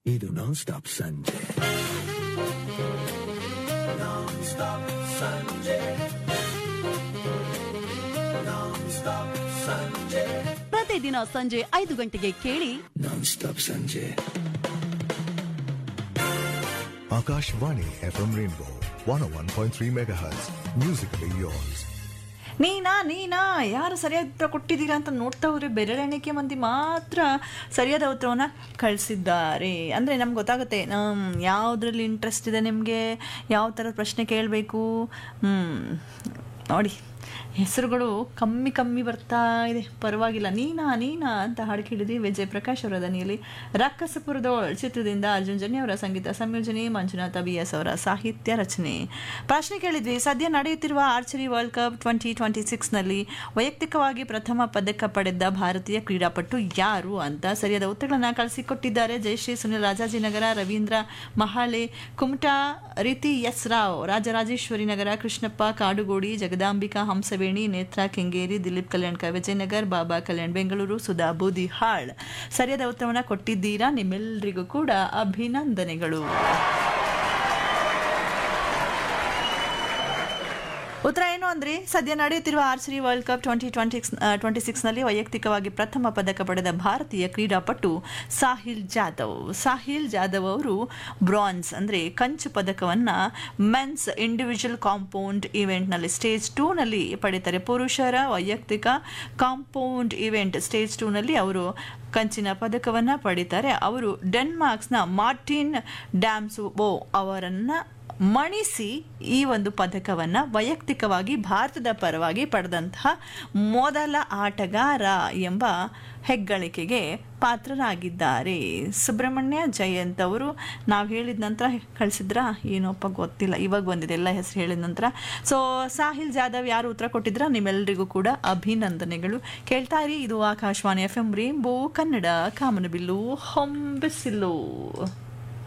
ಇದು ನಾನ್ ಸ್ಟಾಪ್ ಸಂಜೆ ನಾನ್ ಸ್ಟಾಪ್ ಸಂಜೆ ನಾನ್ ಸ್ಟಾಪ್ ಸಂಜೆ ಪ್ರತಿದಿನ ಸಂಜೆ ಐದು ಗಂಟೆಗೆ ಕೇಳಿ ನಾನ್ ಸ್ಟಾಪ್ ಸಂಜೆ Akashvani FM Rainbow 101.3 MHz. Musically yours. ನೀನಾ ನೀನಾ ಯಾರು ಸರಿಯಾದ ಉತ್ತರ ಕೊಟ್ಟಿದ್ದೀರಾ ಅಂತ ನೋಡ್ತಾ ಹೋದ್ರೆ ಬೆರಳೆಣಿಕೆ ಮಂದಿ ಮಾತ್ರ ಸರಿಯಾದ ಉತ್ತರವನ್ನು ಕಳಿಸಿದ್ದಾರೆ ಅಂದರೆ ನಮ್ಗೆ ಗೊತ್ತಾಗುತ್ತೆ ನಮ್ ಯಾವುದ್ರಲ್ಲಿ ಇಂಟ್ರೆಸ್ಟ್ ಇದೆ ನಿಮಗೆ ಯಾವ ಥರದ ಪ್ರಶ್ನೆ ಕೇಳಬೇಕು ನೋಡಿ ಹೆಸರುಗಳು ಕಮ್ಮಿ ಕಮ್ಮಿ ಬರ್ತಾ ಇದೆ ಪರವಾಗಿಲ್ಲ ನೀನಾ ನೀನಾ ಅಂತ ಹಾಡು ಕೇಳಿದ್ವಿ ವಿಜಯ್ ಪ್ರಕಾಶ್ ಅವರ ದನಿಯಲ್ಲಿ ರಕ್ಕಸಪುರದೋಳ್ ಚಿತ್ರದಿಂದ ಅರ್ಜುನ್ ಜನ್ಯ ಅವರ ಸಂಗೀತ ಸಂಯೋಜನೆ ಮಂಜುನಾಥ ಬಿ ಎಸ್ ಅವರ ಸಾಹಿತ್ಯ ರಚನೆ ಪ್ರಶ್ನೆ ಕೇಳಿದ್ವಿ ಸದ್ಯ ನಡೆಯುತ್ತಿರುವ archery world cup twenty twenty ಸಿಕ್ಸ್ನಲ್ಲಿ ವೈಯಕ್ತಿಕವಾಗಿ ಪ್ರಥಮ ಪದಕ ಪಡೆದ ಭಾರತೀಯ ಕ್ರೀಡಾಪಟು ಯಾರು ಅಂತ ಸರಿಯಾದ ಉತ್ತರಗಳನ್ನು ಕಳಿಸಿಕೊಟ್ಟಿದ್ದಾರೆ ಜಯಶ್ರೀ ಸುನಿಲ್ ರಾಜಾಜಿನಗರ ರವೀಂದ್ರ ಮಹಾಳೆ ಕುಮಟಾ ರೀತಿ ಎಸ್ ರಾವ್ ರಾಜರಾಜೇಶ್ವರಿ ನಗರ ಕೃಷ್ಣಪ್ಪ ಕಾಡುಗೋಡಿ ಜಗದಾಂಬಿಕಾ ಹಂಸವೇಣಿ ನೇತ್ರಾ ಕೆಂಗೇರಿ ದಿಲೀಪ್ ಕಲ್ಯಾಣ್ಕ ವಿಜಯನಗರ್ ಬಾಬಾ ಕಲ್ಯಾಣ್ ಬೆಂಗಳೂರು ಸುಧಾ ಬೂದಿಹಾಳ್ ಸರಿಯಾದ ಉತ್ತರವನ್ನು ಕೊಟ್ಟಿದ್ದೀರಾ ನಿಮ್ಮೆಲ್ಲರಿಗೂ ಕೂಡ ಅಭಿನಂದನೆಗಳು ಉತ್ತರ ಏನು ಅಂದ್ರೆ ಸದ್ಯ ನಡೆಯುತ್ತಿರುವ archery world cup twenty twenty twenty ಸಿಕ್ಸ್ನಲ್ಲಿ ವೈಯಕ್ತಿಕವಾಗಿ ಪ್ರಥಮ ಪದಕ ಪಡೆದ ಭಾರತೀಯ ಕ್ರೀಡಾಪಟು ಸಾಹಿಲ್ ಜಾಧವ್ ಸಾಹಿಲ್ ಜಾಧವ್ ಅವರು ಬ್ರಾನ್ಸ್ ಅಂದರೆ ಕಂಚು ಪದಕವನ್ನು ಮೆನ್ಸ್ ಇಂಡಿವಿಜುವಲ್ ಕಾಂಪೌಂಡ್ ಇವೆಂಟ್ನಲ್ಲಿ ಸ್ಟೇಜ್ ಟೂನಲ್ಲಿ ಪಡೀತಾರೆ ಪುರುಷರ ವೈಯಕ್ತಿಕ ಕಾಂಪೌಂಡ್ ಇವೆಂಟ್ ಸ್ಟೇಜ್ ಟೂನಲ್ಲಿ ಅವರು ಕಂಚಿನ ಪದಕವನ್ನು ಪಡೀತಾರೆ ಅವರು ಡೆನ್ಮಾರ್ಕ್ಸ್ನ ಮಾರ್ಟಿನ್ ಡ್ಯಾಮ್ಸೋ ಅವರನ್ನು ಮಣಿಸಿ ಈ ಒಂದು ಪದಕವನ್ನು ವೈಯಕ್ತಿಕವಾಗಿ ಭಾರತದ ಪರವಾಗಿ ಪಡೆದಂತಹ ಮೊದಲ ಆಟಗಾರ ಎಂಬ ಹೆಗ್ಗಳಿಕೆಗೆ ಪಾತ್ರರಾಗಿದ್ದಾರೆ ಸುಬ್ರಹ್ಮಣ್ಯ ಜಯಂತ್ ಅವರು ನಾವು ಹೇಳಿದ ನಂತರ ಕಳಿಸಿದ್ರ ಏನೋಪ್ಪ ಗೊತ್ತಿಲ್ಲ ಇವಾಗ ಬಂದಿದೆ ಎಲ್ಲ ಹೆಸರು ಹೇಳಿದ ನಂತರ ಸೊ ಸಾಹಿಲ್ ಜಾಧವ್ ಯಾರು ಉತ್ತರ ಕೊಟ್ಟಿದ್ರ ನಿಮ್ಮೆಲ್ಲರಿಗೂ ಕೂಡ ಅಭಿನಂದನೆಗಳು ಕೇಳ್ತಾ ಇರಿ ಇದು Akashvani F M rainbow Kannada ಕಾಮನಬಿಲ್ಲು ಹೊಂಬಿಸಿಲು